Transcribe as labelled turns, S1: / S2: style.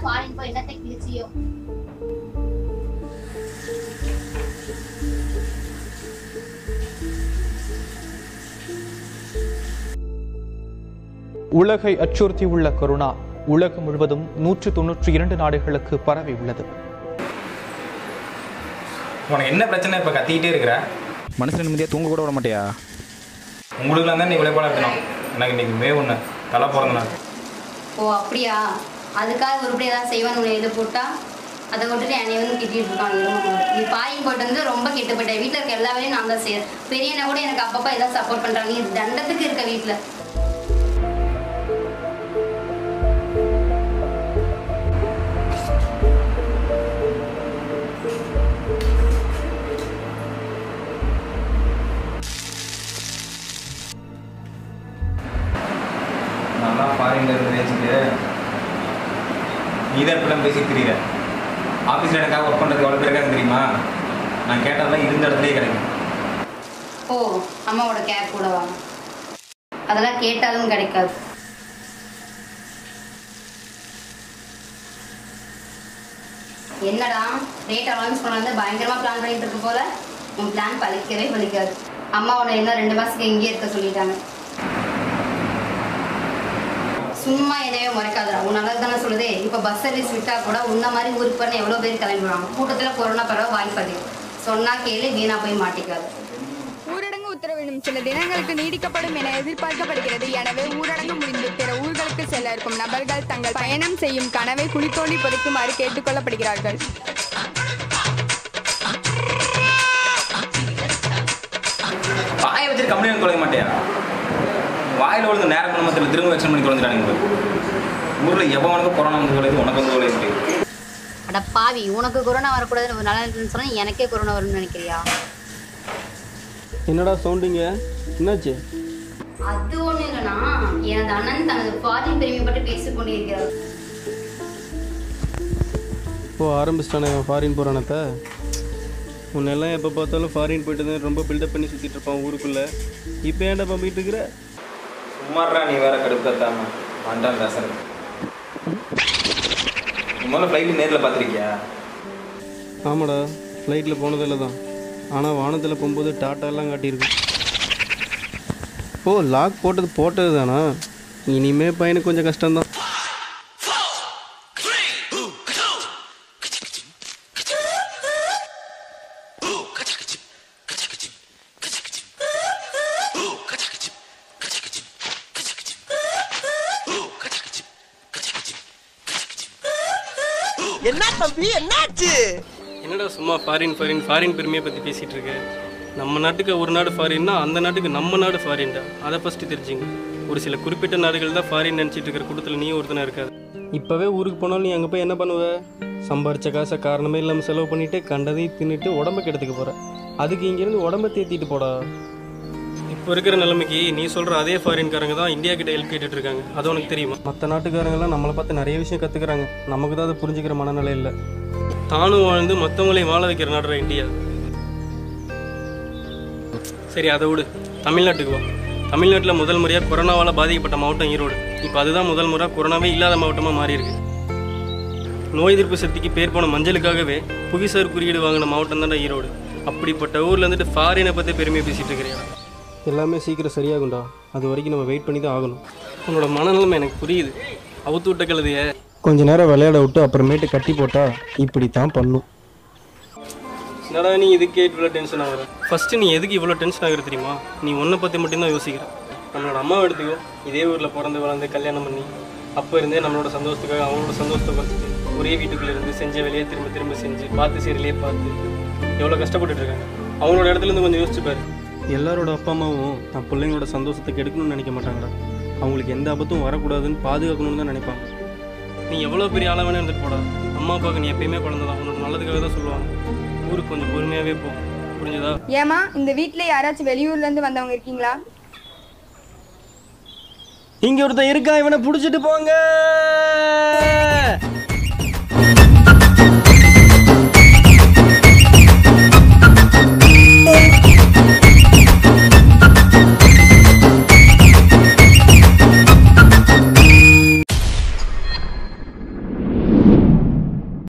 S1: Foreign போய் என்னத்தை கிழிச்சியோ
S2: உலகை அச்சுறுத்தியுள்ள கொரோனா உலகம் முழுவதும் நூற்று தொன்னூற்றி இரண்டு நாடுகளுக்கு பரவி உள்ளது
S3: உனக்கு என்ன பிரச்சனை இப்போ கத்திக்கிட்டே இருக்கிற
S4: மனசில் நிம்மதியாக தூங்க கூட விட மாட்டியா
S3: உங்களுக்குலாம் தான் நீ இவ்வளோ போல இருக்கணும் எனக்கு இன்னைக்கு மே ஒன்று தலை பிறந்த நாள்
S1: ஓ அப்படியா அதுக்காக உருப்படி ஏதாவது செய்வான்னு உன்னை எழுத போட்டா அதை விட்டுட்டு என்னை வந்து திட்டிட்டு இருக்கான் எருமை மாடு. நீ பாயும் போட்டு வந்து ரொம்ப கெட்டு போயிட்டேன் வீட்டில் இருக்க எல்லா வேலையும் நான் தான் செய்யறேன் பெரியனை கூட எனக்கு அப்பப்போ ஏதாவது சப்போர்ட் பண்றாங்க நீ தண்டத்துக்கு இருக்க வீட்டில்
S3: நல்லா ஃபாரின்ல இருந்து வச்சுட்டு நீ தான் இப்படிலாம் பேசி தெரியுற ஆஃபீஸில் எனக்காக ஒர்க் பண்ணுறது எவ்வளோ பேர் இருக்காங்க தெரியுமா நான் கேட்டாதான் இருந்த இடத்துலயே கிடைக்கும்
S1: ஓ அம்மாவோட கேப் கூட வாங்க அதெல்லாம் கேட்டாலும் கிடைக்காது என்னடா ரேட் அலௌன்ஸ் பண்ணாந்து பயங்கரமா பிளான் பண்ணிட்டு இருக்கு போல உன் பிளான் பழிக்கவே பழிக்காது அம்மா உன்னை இன்னும் ரெண்டு மாசத்துக்கு இங்கேயே இருக்க சொல்லிட்டாங்க சும்மா எதையோ முறைக்காதடா உன் நல்லது தானே சொல்லுதே இப்போ பஸ் சர்வீஸ் விட்டா கூட உன்ன மாதிரி ஊருக்கு போன எவ்வளோ பேர் கிளம்பிடுவாங்க கூட்டத்தில் கொரோனா பரவ வாய்ப்பு அதிகம் சொன்னா கேளு வீணா போய் மாட்டிக்காது
S5: ஊரடங்கு உத்தரவு இன்னும் சில தினங்களுக்கு நீடிக்கப்படும் என எதிர்பார்க்கப்படுகிறது எனவே ஊரடங்கு முடிந்து பிற ஊர்களுக்கு செல்ல இருக்கும் நபர்கள் தங்கள் பயணம் செய்யும் கனவை குளித்தோண்டி புதைக்குமாறு கேட்டுக்கொள்ளப்படுகிறார்கள்
S3: வாயை வச்சுட்டு கம்ப்ளைண்ட் தொலைக்க மாட்டியா வாயில் விழுந்து நேரம் குடும்பத்தில் திரும்ப வெக்ஷன் பண்ணி தொலைஞ்சிட்டானுங்க ஊரில் எவனுக்கு கொரோனா வந்து தொலைது உனக்கு வந்து தொலைய முடியும்
S1: அட பாவி உனக்கு கொரோனா வரக்கூடாதுன்னு ஒரு நல்லா இருக்குன்னு சொன்னா எனக்கே கொரோனா வரும்னு நினைக்கிறியா
S6: என்னடா சவுண்டுங்க என்னாச்சு
S1: அது ஒண்ணு இல்லைனா எனது அண்ணன் தனது ஃபாரின் பெருமை பற்றி பேசிக் கொண்டிருக்கிறார்
S6: ஓ ஆரம்பிச்சிட்டானே ஃபாரின் போகிறானத்த உன்னெல்லாம் எப்போ பார்த்தாலும் ஃபாரின் போயிட்டு தான் ரொம்ப பில்டப் பண்ணி சுற்றிட்டு இருப்பான் ஊருக்குள்ளே இப்போ ஏன்டா பம்பிட்டு இருக்கிற
S3: சும்மாடுறா நீ வேற கடுப்பத்தாம வண்டான் பேசுறது நீ முதல்ல ஃப்ளைட்டு நேரில் பார்த்துருக்கியா
S6: ஆமாடா ஃப்ளைட்டில் போனதில்ல தான் ஆனால் வானத்தில் போகும்போது டாட்டாலாம் காட்டியிருக்கு ஓ லாக் போட்டது போட்டது தானா இனிமே பையனுக்கு கொஞ்சம் கஷ்டம்தான்
S7: என்ன தம்பி என்னாச்சு
S6: என்னடா சும்மா ஃபாரின் ஃபாரின் ஃபாரின் பெருமையை பற்றி பேசிகிட்டு இருக்க நம்ம நாட்டுக்கு ஒரு நாடு ஃபாரின்னா அந்த நாட்டுக்கு நம்ம நாடு ஃபாரின்டா அதை ஃபஸ்ட்டு தெரிஞ்சுங்க ஒரு சில குறிப்பிட்ட நாடுகள் தான் ஃபாரின் நினச்சிட்டு இருக்கிற கூட்டத்தில் நீ ஒருத்தனா இருக்காது இப்போவே ஊருக்கு போனாலும் நீ அங்கே போய் என்ன பண்ணுவ சம்பாரிச்ச காசை காரணமே இல்லாமல் செலவு பண்ணிட்டு கண்டதையும் தின்னுட்டு உடம்ப கெடுத்துக்க போகிற அதுக்கு இங்கேருந்து உடம்ப தேத்திட்டு போடா இப்போ இருக்கிற நிலைமைக்கு நீ சொல்கிற அதே ஃபாரின்காரங்க தான் இந்தியா கிட்ட ஹெல்ப் கேட்டுட்டு இருக்காங்க அது உனக்கு தெரியுமா மற்ற நாட்டுக்காரங்கெல்லாம் நம்மளை பார்த்து நிறைய விஷயம் கற்றுக்குறாங்க நமக்கு தான் அதை புரிஞ்சுக்கிற மனநிலை இல்லை தானும் வாழ்ந்து மற்றவங்களையும் வாழ வைக்கிற நாடுற இந்தியா சரி அதை விடு தமிழ்நாட்டுக்கு வா தமிழ்நாட்டில் முதல் முறையாக கொரோனாவால் பாதிக்கப்பட்ட மாவட்டம் ஈரோடு இப்போ அதுதான் முதல் முறை கொரோனாவே இல்லாத மாவட்டமாக மாறி இருக்கு நோய் எதிர்ப்பு சக்திக்கு பேர் போன மஞ்சளுக்காகவே புவிசார் குறியீடு வாங்கின மாவட்டம் தான்டா ஈரோடு அப்படிப்பட்ட ஊர்ல இருந்துட்டு ஃபாரினை பற்றி பெருமையாக பேசிட்டு இருக்கிறியா எல்லாமே சீக்கிரம் சரியாகும்டா அது வரைக்கும் நம்ம வெயிட் பண்ணி தான் ஆகணும் உன்னோட மனநிலைமை எனக்கு புரியுது அவுத்து விட்ட கழுதைய கொஞ்ச நேரம் விளையாட விட்டு அப்புறமேட்டு கட்டி போட்டா இப்படி தான் பண்ணும் என்னடா நீ இதுக்கே இவ்வளோ டென்ஷன் ஆகுற ஃபஸ்ட்டு நீ எதுக்கு இவ்வளோ டென்ஷன் ஆகுற தெரியுமா நீ உன்னை பற்றி மட்டும்தான் யோசிக்கிற நம்மளோட அம்மாவை எடுத்துக்கோ இதே ஊரில் பிறந்து வளர்ந்து கல்யாணம் பண்ணி அப்போ இருந்தே நம்மளோட சந்தோஷத்துக்காக அவங்களோட சந்தோஷத்தை குறைச்சிட்டு ஒரே வீட்டுக்குள்ளே இருந்து செஞ்ச வேலையை திரும்ப திரும்ப செஞ்சு பார்த்து சீரியலே பார்த்து எவ்வளோ கஷ்டப்பட்டுட்டு இருக்காங்க அவங்களோட இடத்துல இருந்து கொஞ்சம் யோசிச்சு பாரு எல்லாரோட அப்பா அம்மாவும் தன் பிள்ளைங்களோட சந்தோஷத்தை கெடுக்கணும்னு நினைக்க மாட்டாங்கடா அவங்களுக்கு எந்த ஆபத்தும் வரக்கூடாதுன்னு பாதுகாக்கணும்னு தான் நினைப்பாங்க நீ எவ்வளோ பெரிய ஆளாக வேணா இருந்துட்டு போடா அம்மா அப்பாவுக்கு நீ எப்பயுமே குழந்தை தான் உன்னோட நல்லதுக்காக தான் சொல்லுவாங்க ஊருக்கு கொஞ்சம் பொறுமையாகவே போ புரிஞ்சுதா
S5: ஏமா இந்த வீட்டில் யாராச்சும் வெளியூர்ல இருந்து வந்தவங்க இருக்கீங்களா
S6: இங்க ஒருத்தன் இருக்கா இவனை புடிச்சிட்டு போங்க